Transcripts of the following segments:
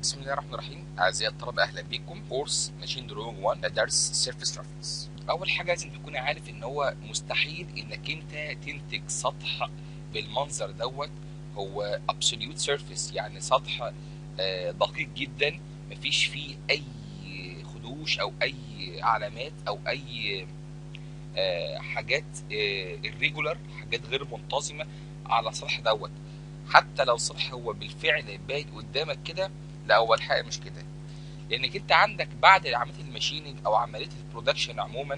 بسم الله الرحمن الرحيم اعزائي الطلبه اهلا بكم كورس ماشين دروينج 1 درس سيرفيس ريفرنس اول حاجه لازم تكون عارف ان هو مستحيل انك انت تنتج سطح بالمنظر دوت هو ابسوليوت سيرفيس يعني سطح آه، دقيق جدا مفيش فيه اي خدوش او اي علامات او اي آه، حاجات الريجولار حاجات غير منتظمه على السطح دوت حتى لو السطح هو بالفعل باين قدامك كده لا هو الحقيقه مش كده لانك انت عندك بعد عمليه الماشيننج او عمليه البرودكشن عموما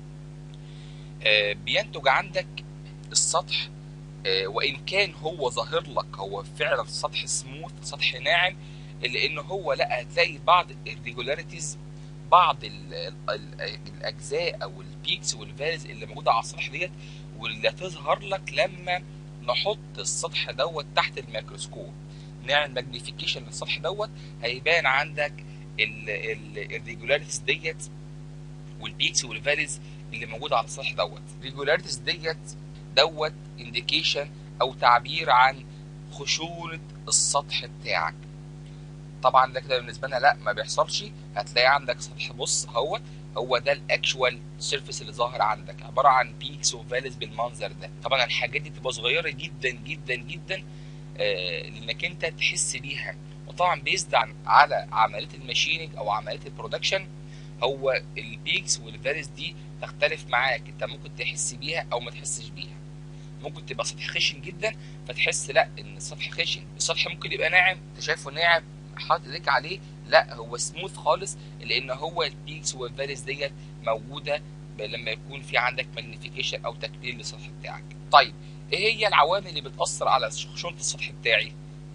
آه، بينتج عندك السطح آه، وان كان هو ظاهر لك هو فعلا سطح سموث سطح ناعم الا ان هو لا هتلاقي بعض الريجولاريتيز بعض ال ال الاجزاء او البيكس والفالز اللي موجوده على السطح ديت واللي هتظهر لك لما نحط السطح دوت تحت الميكروسكوب نعمل ماجنيفيكيشن للسطح دوت هيبان عندك الريجولاريتيز ديت والبيكس والفاليز اللي موجوده على السطح دوت الريجولاريتيز ديت دوت انديكيشن او تعبير عن خشونه السطح بتاعك طبعا ده كده بالنسبه لنا لا ما بيحصلش هتلاقي عندك سطح بص اهوت هو ده الاكشوال سيرفيس اللي ظاهر عندك عباره عن بيكس وفاليز بالمنظر ده طبعا الحاجات دي تبقى صغيره جدا جدا جدا آه لانك انت تحس بيها وطبعا بيزد على عمليه الماشيننج او عمليه البرودكشن هو البيكس والفاليز دي تختلف معاك انت ممكن تحس بيها او ما تحسش بيها ممكن تبقى سطح خشن جدا فتحس لا ان السطح خشن السطح ممكن يبقى ناعم انت شايفه ناعم حاطط ايديك عليه لا هو سموث خالص لان هو البيكس والفاليز ديت موجوده لما يكون في عندك ماجنيفيكيشن او تكبير للسطح بتاعك طيب ايه هي العوامل اللي بتاثر على خشونه السطح بتاعي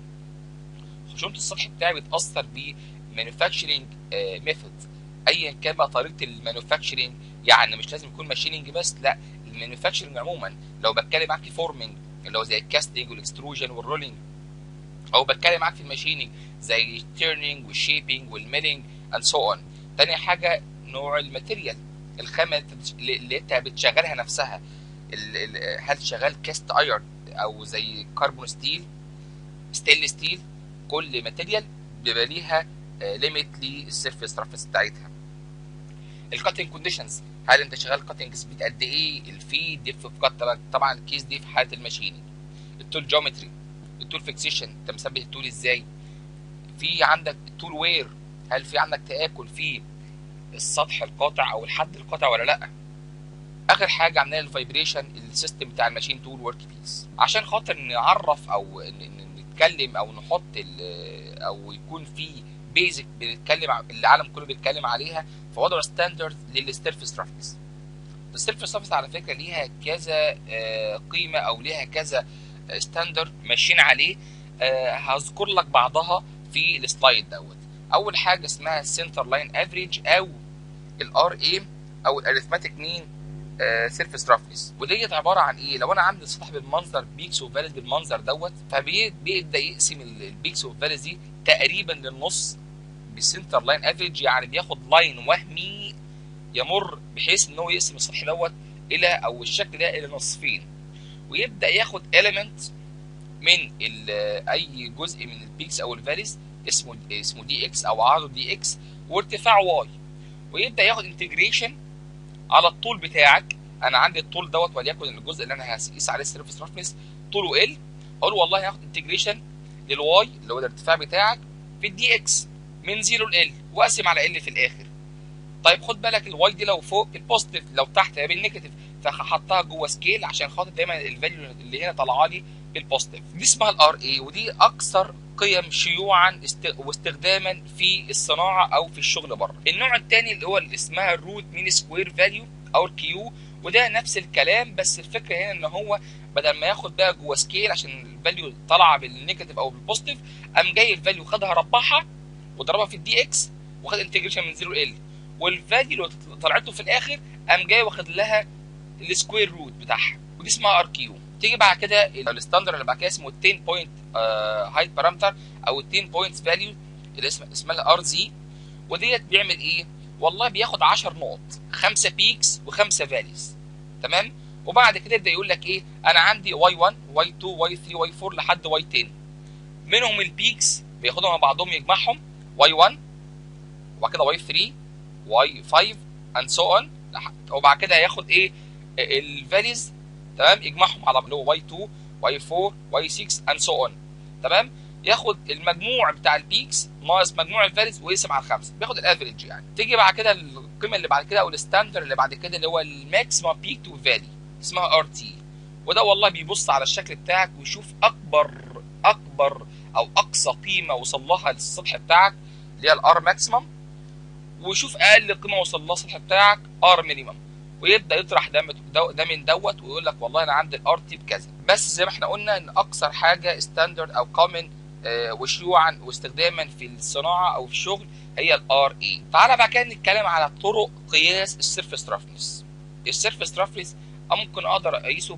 خشونه السطح بتاعي بتاثر ب manufacturing ميثود ايا كان بقى طريقه المانيفاكتشرنج يعني مش لازم يكون ماشيننج بس لا المانيفاكتشرنج عموما لو بتكلم معاك في فورمنج اللي هو زي الكاستنج والاكستروجن والرولينج او بتكلم معاك في الماشيننج زي التيرنينج والشيبنج والميلينج اند سو اون تاني حاجه نوع الماتيريال الخامه اللي انت بتشغلها نفسها هل شغال كاست ايرن او زي كربون ستيل ستيل ستيل كل ماتيريال بيبقى ليها ليميت للسيرفيس رفس بتاعتها الكاتنج كونديشنز هل انت شغال كاتنج سبيد قد ايه الفيد ديف في كات طبعا الكيس دي في حاله الماشيننج التول جيومتري التول فيكسيشن انت مثبت التول ازاي في عندك التول وير هل في عندك تاكل في السطح القاطع او الحد القاطع ولا لا اخر حاجه عندنا الفايبريشن السيستم بتاع الماشين تول ورك بيس عشان خاطر نعرف او نتكلم او نحط او يكون في بيزك بنتكلم العالم كله بيتكلم عليها فوضعوا ستاندرد للسيرفيس رفنس السيرفيس رفنس على فكره ليها كذا قيمه او ليها كذا ستاندرد ماشيين عليه هذكر لك بعضها في السلايد دوت اول حاجه اسمها سنتر لاين افريج او الار اي او الاريثماتيك مين سيرفيس رفنس وديت عباره عن ايه لو انا عندي السطح بالمنظر بيكس وفاليز بالمنظر دوت فبيبدا يقسم البيكس وفاليز دي تقريبا للنص بالسنتر لاين افريج يعني بياخد لاين وهمي يمر بحيث ان هو يقسم السطح دوت الى او الشكل ده الى نصفين ويبدا ياخد element من اي جزء من البيكس او الفاليز اسمه اسمه دي اكس او عرضه دي اكس وارتفاع واي ويبدا ياخد انتجريشن على الطول بتاعك انا عندي الطول دوت وليكن الجزء اللي انا هقيس عليه السيرفيس رفنس طوله ال اقول والله هاخد انتجريشن للواي اللي هو الارتفاع بتاعك في الدي اكس من 0 ل ال واقسم على ال في الاخر طيب خد بالك الواي دي لو فوق البوزيتيف لو تحت هي بالنيجاتيف فحطها جوه سكيل عشان خاطر دايما الفاليو اللي هنا طالعه لي بالبوزيتيف دي اسمها الار اي ودي اكثر قيم شيوعا واستخداما في الصناعه او في الشغل بره النوع الثاني اللي هو اللي اسمها الروت مين سكوير فاليو او الكيو وده نفس الكلام بس الفكره هنا ان هو بدل ما ياخد بقى جوه سكيل عشان الفاليو طالعه بالنيجاتيف او بالبوزيتيف قام جاي الفاليو خدها ربعها وضربها في الدي اكس وخد انتجريشن من 0 ل والفاليو اللي طلعته في الاخر قام جاي واخد لها السكوير روت بتاعها ودي اسمها ار كيو تيجي بعد كده الستاندرد اللي بعد كده اسمه 10 بوينت هايت بارامتر او 10 بوينتس فاليو اللي اسمها اسمها ار زي وديت بيعمل ايه؟ والله بياخد 10 نقط خمسه بيكس وخمسه فاليز تمام؟ وبعد كده يبدا يقول لك ايه؟ انا عندي واي 1 واي 2 واي 3 واي 4 لحد واي 10 منهم البيكس بياخدهم مع بعضهم يجمعهم واي 1 وبعد كده واي 3 واي 5 اند سو اون وبعد كده هياخد ايه الفاليز تمام يجمعهم على اللي هو واي 2 واي 4 واي 6 اند سو اون تمام ياخد المجموع بتاع البيكس ناقص مجموع الفاليز ويقسم على الخمسه بياخد الافريج يعني تيجي بعد كده القيمه اللي بعد كده او الستاندر اللي بعد كده اللي هو الماكسيمم بيك تو فالي اسمها ار تي وده والله بيبص على الشكل بتاعك ويشوف اكبر اكبر او اقصى قيمه وصل لها للسطح بتاعك اللي هي الار ماكسيمم ويشوف اقل قيمه وصل لها السطح بتاعك ار مينيمم ويبدا يطرح ده ده من دوت ويقول لك والله انا عندي الار تي بكذا بس زي ما احنا قلنا ان اكثر حاجه ستاندرد او كومن وشيوعا واستخداما في الصناعه او في الشغل هي الار اي تعالى بقى كده نتكلم على طرق قياس السيرفيس رفنس السيرفيس رفنس ممكن اقدر اقيسه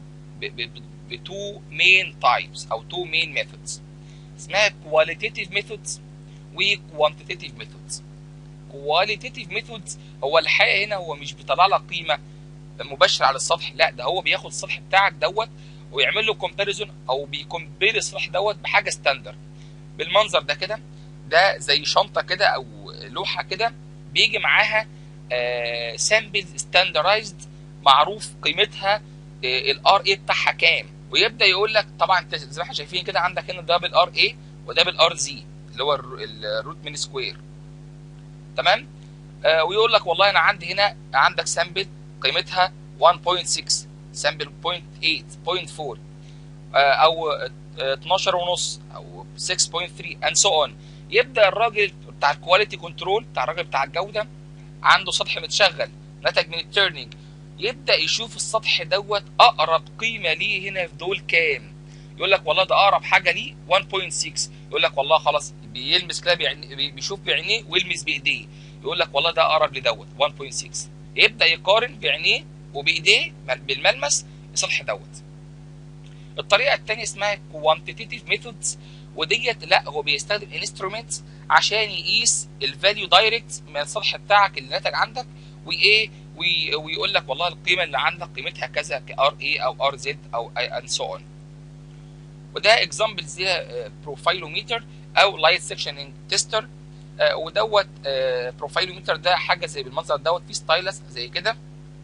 بتو مين تايبس او تو مين ميثودز اسمها كواليتيتيف ميثودز وكوانتيتيف ميثودز كواليتيتيف ميثودز هو الحقيقه هنا هو مش بيطلع لك قيمه مباشره على السطح لا ده هو بياخد السطح بتاعك دوت ويعمل له كومباريزون او بيكمبير السطح دوت بحاجه ستاندرد بالمنظر ده كده ده زي شنطه كده او لوحه كده بيجي معاها سامبلز ستاندرايزد معروف قيمتها الار اي بتاعها كام ويبدا يقول لك طبعا انت زي ما احنا شايفين كده عندك هنا ده بالار اي وده بالار زي اللي هو الروت من سكوير تمام آه ويقول لك والله انا عندي هنا عندك سامبل قيمتها 1.6 سامبل 0.8 0.4 آه او 12 ونص او 6.3 اند سو اون يبدا الراجل بتاع الكواليتي كنترول بتاع الراجل بتاع الجوده عنده سطح متشغل نتج من التيرنينج يبدا يشوف السطح دوت اقرب قيمه ليه هنا في دول كام يقول لك والله ده اقرب حاجه ليه 1.6 يقول لك والله خلاص بيلمس كده بيشوف بعينيه ويلمس بايديه يقول لك والله ده اقرب لدوت 1.6 يبدا يقارن بعينيه وبايديه بالملمس السطح دوت الطريقه الثانيه اسمها كوانتيتيف ميثودز وديت لا هو بيستخدم انسترومنت عشان يقيس الفاليو دايركت من السطح بتاعك اللي ناتج عندك وايه ويقول لك والله القيمه اللي عندك قيمتها كذا كار اي او ار زد او اند سو اون وده اكزامبل زي بروفايلوميتر او لايت سكشن تيستر ودوت بروفايلوميتر ده حاجه زي بالمنظر دوت في ستايلس زي كده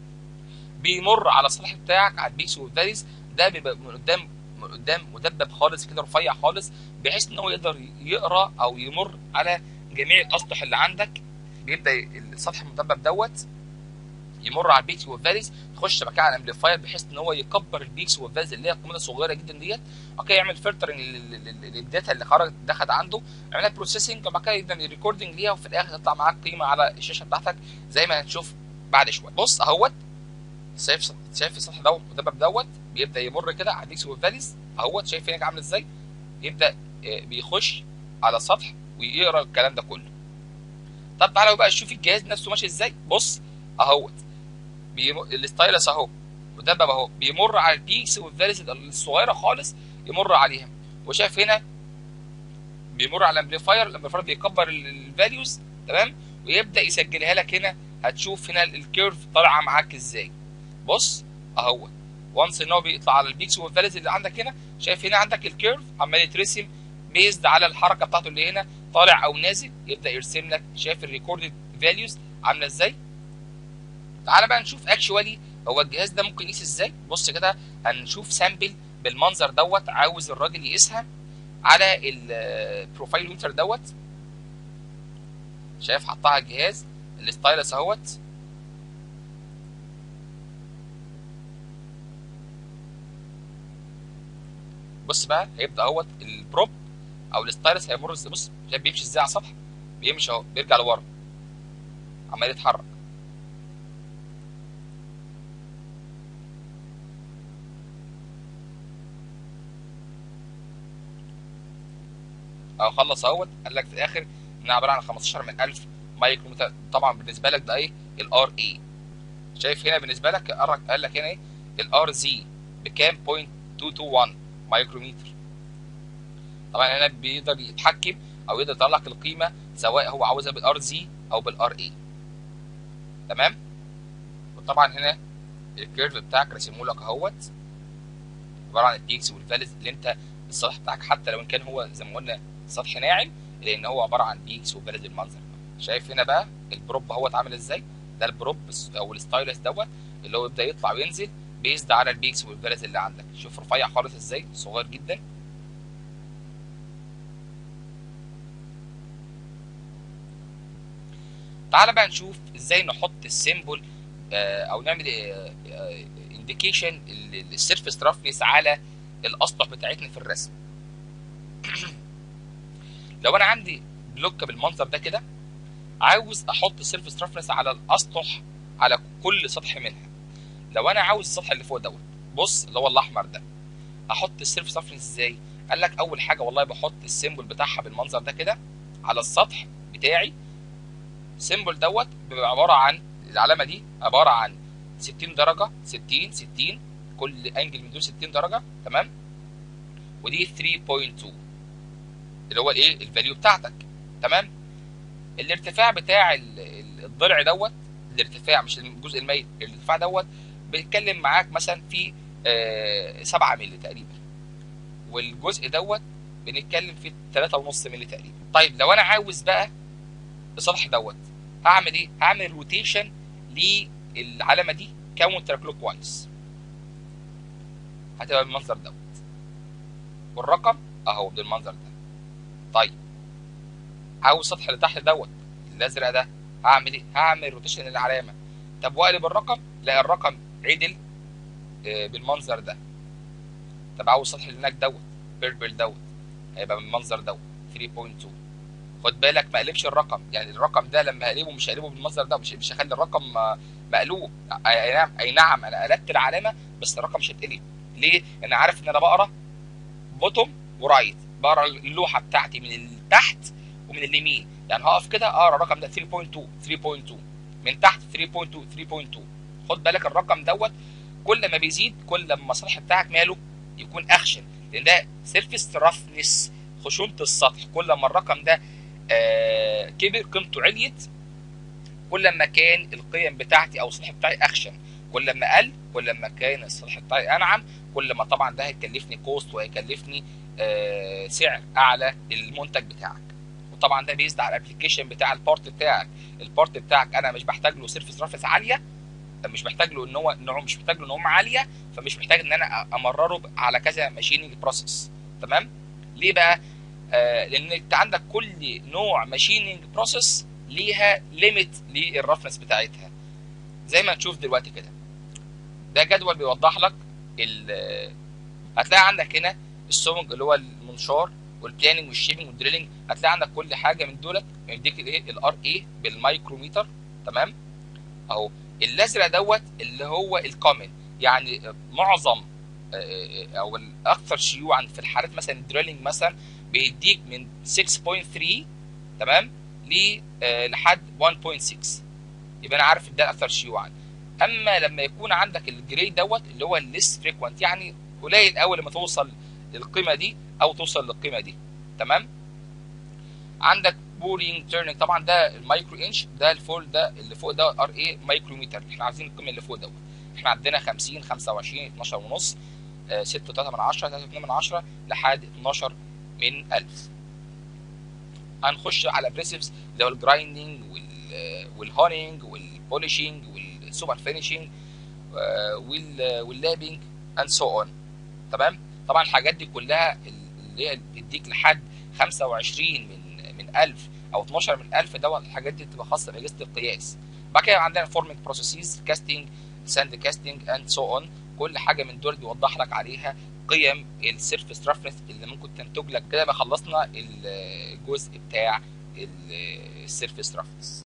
بيمر على السطح بتاعك على البيكس والفاليز ده بيبقى من قدام من قدام مدبب خالص كده رفيع خالص بحيث ان هو يقدر يقرا او يمر على جميع الاسطح اللي عندك بيبدا السطح المدبب دوت يمر على البيكس والفاليز يخش بقى على الامبليفاير بحيث ان هو يكبر البيكس والفاليز اللي هي القيمه الصغيره جدا ديت وبعد كده يعمل فلترنج للداتا اللي خرجت دخلت عنده يعمل بروسيسنج وبعد كده يبدا ريكوردنج ليها وفي الاخر تطلع معاك قيمه على الشاشه بتاعتك زي ما هنشوف بعد شويه بص اهوت شايف شايف السطح دوت المدبب دوت بيبدا يمر كده على البيكس والفاليز اهوت شايف هناك عامل ازاي يبدا بيخش على السطح ويقرا الكلام ده كله طب تعالوا بقى نشوف الجهاز نفسه ماشي ازاي بص اهوت بيم... الستايلس اهو مدبب اهو بيمر على البيكس والفاليز الصغيره خالص يمر عليها وشايف هنا بيمر على الامبليفاير الامبليفاير بيكبر الفاليوز تمام ويبدا يسجلها لك هنا هتشوف هنا الكيرف طالعه معاك ازاي بص اهو وانس ان هو بيطلع على البيكس والفاليز اللي عندك هنا شايف هنا عندك الكيرف عمال يترسم بيزد على الحركه بتاعته اللي هنا طالع او نازل يبدا يرسم لك شايف الريكوردد فاليوز عامله ازاي تعالى بقى نشوف اكشوالي هو الجهاز ده ممكن يقيس ازاي بص كده هنشوف سامبل بالمنظر دوت عاوز الراجل يقيسها على البروفايل متر دوت شايف حطها على الجهاز الستايلس اهوت بص بقى هيبدا اهوت البروب او الستايلس هيمر بص شايف بيمشي ازاي على السطح بيمشي اهو بيرجع لورا عمال يتحرك او خلص اهوت قال لك في الاخر انها عباره عن 15 من 1000 مايكرو متر طبعا بالنسبه لك ده ايه الار اي شايف هنا بالنسبه لك قال لك هنا ايه الار زي بكام 0.221 مايكرومتر طبعا هنا بيقدر يتحكم او يقدر يطلع لك القيمه سواء هو عاوزها بالار زي او بالار اي تمام وطبعا هنا الكيرف بتاعك راسمه لك اهوت عباره عن البيكس والفاليز اللي انت السطح بتاعك حتى لو ان كان هو زي ما قلنا سطح ناعم لان هو عباره عن بيكس وبلد بالمنظر ده شايف هنا بقى البروب هو اتعمل ازاي ده البروب او الستايلس دوت اللي هو يبدا يطلع وينزل بيزد على البيكس والبلد اللي عندك شوف رفيع خالص ازاي صغير جدا تعالى بقى نشوف ازاي نحط السيمبل او نعمل انديكيشن للسيرفيس رفنس على الاسطح بتاعتنا في الرسم لو انا عندي بلوك بالمنظر ده كده عاوز احط سيرفيس رفنس على الاسطح على كل سطح منها لو انا عاوز السطح اللي فوق دوت بص اللي هو الاحمر ده احط السيرفيس رفنس ازاي قال لك اول حاجه والله بحط السيمبل بتاعها بالمنظر ده كده على السطح بتاعي السيمبل دوت بيبقى عباره عن العلامه دي عباره عن 60 درجه 60 60 كل انجل من دول 60 درجه تمام ودي 3.2 اللي هو الايه الفاليو بتاعتك تمام الارتفاع بتاع الضلع دوت الارتفاع مش الجزء الميت الارتفاع دوت بيتكلم معاك مثلا في آه 7 مللي تقريبا والجزء دوت بنتكلم في 3.5 مللي تقريبا طيب لو انا عاوز بقى السطح دوت هعمل ايه هعمل روتيشن للعلامه دي كاونتر كلوك وايز هتبقى بالمنظر دوت والرقم اهو بالمنظر ده طيب عاوز السطح اللي تحت دوت الازرق ده هعمل ايه هعمل روتيشن للعلامه طب واقلب الرقم لا الرقم عدل بالمنظر ده طب عاوز السطح اللي هناك دوت بيربل دوت هيبقى بالمنظر دوت 3.2 خد بالك ما اقلبش الرقم يعني الرقم ده لما هقلبه مش هقلبه بالمنظر ده مش مش هخلي الرقم مقلوب اي نعم اي نعم انا قلبت العلامه بس الرقم مش هيتقلب ليه؟ انا عارف ان انا بقرا بوتوم ورايت بقرا اللوحه بتاعتي من تحت ومن اليمين يعني هقف كده اقرا الرقم ده 3.2 3.2 من تحت 3.2 3.2 خد بالك الرقم دوت كل ما بيزيد كل ما السطح بتاعك ماله يكون اخشن لان ده سيرفيس رفنس خشونه السطح كل ما الرقم ده آه كبر قيمته عليت كل ما كان القيم بتاعتي او السطح بتاعي اخشن كل ما قل كل ما كان السطح بتاعي انعم كل ما طبعا ده هيكلفني كوست وهيكلفني آه سعر اعلى للمنتج بتاعك وطبعا ده بيزد على الابلكيشن بتاع البارت بتاعك البارت بتاعك انا مش بحتاج له سيرفيس رفس عاليه مش محتاج له ان هو نوع مش محتاج له نعومه عاليه فمش محتاج ان انا امرره على كذا ماشيننج بروسيس تمام ليه بقى آه لان انت عندك كل نوع ماشيننج بروسيس ليها ليميت للرفنس بتاعتها زي ما نشوف دلوقتي كده ده جدول بيوضح لك هتلاقي عندك هنا السومنج اللي هو المنشار والبلاننج والشيبنج والدريلنج هتلاقي عندك كل حاجه من دولت يديك الايه الار اي بالمايكروميتر تمام اهو الازرق دوت اللي هو الكومن يعني معظم او الاكثر شيوعا في الحالات مثلا الدريلنج مثلا بيديك من 6.3 تمام ل لحد 1.6 يبقى انا عارف ده الاكثر شيوعا اما لما يكون عندك الجري دوت اللي هو الليست فريكوانت يعني قليل قوي لما توصل للقيمه دي او توصل للقيمه دي تمام عندك بورينج تيرنينج طبعا ده المايكرو انش ده الفول ده اللي فوق ده ار اي مايكروميتر احنا عايزين القيمه اللي فوق دوت احنا عندنا 50 25 12 ونص 6 3 من 10 3 2 من 10 لحد 12 من 1000 هنخش على بريسيفز اللي هو الجرايندنج والهونينج والبوليشنج والسوبر فينيشنج واللابنج اند سو اون تمام طبعا الحاجات دي كلها اللي هي بتديك لحد 25 من من 1000 او 12 من 1000 دوت الحاجات دي بتبقى خاصه باجهزه القياس بعد كده عندنا فورمينج بروسيسز كاستنج ساند كاستنج اند سو اون كل حاجه من دول بيوضح لك عليها قيم السيرفيس رفنس اللي ممكن تنتج لك كده بقى خلصنا الجزء بتاع السيرفيس رفنس